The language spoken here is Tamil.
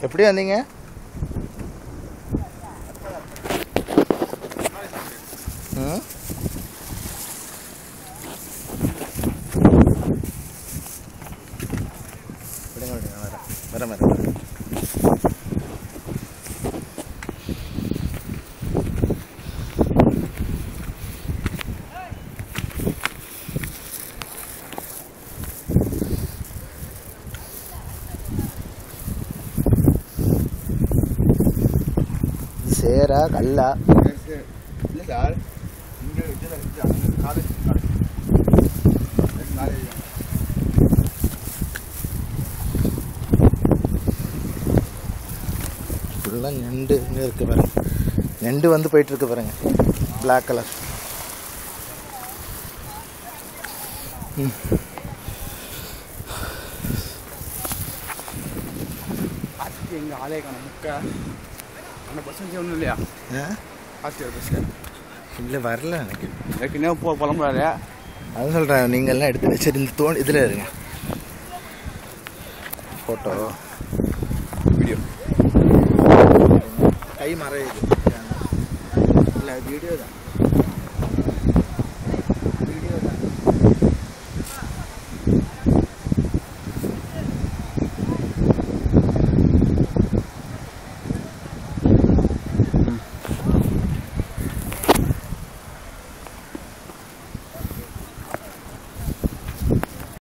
எப்படி வந்தீங்க ம் விடுங்க விடுங்க வரேன் வரேன் வரேன் வரேன் இது சேரா கல்லா இல்லை சார் இங்கே இதில் இருக்கு அங்கே காலேஜ் காலேஜ் ஃபுல்லாக நெண்டு இங்கே இருக்கு பாருங்க நெண்டு வந்து போயிட்டு இருக்கு பாருங்க பிளாக் கலர் காட்சி எங்கே ஆளே காணும் முக்கா அந்த பஸ் ஒன்றும் இல்லையா காட்சி பஸ்ஸு இல்லை வரல எனக்கு ஏற்கனவே போ புலம்புறாரு அது சொல்கிறேன் நீங்கள் எல்லாம் எடுத்து சரி இந்த தோணி இதில் இருங்க ஃபோட்டோ வீடியோ கை மறையுது இல்லை வீடியோ தான்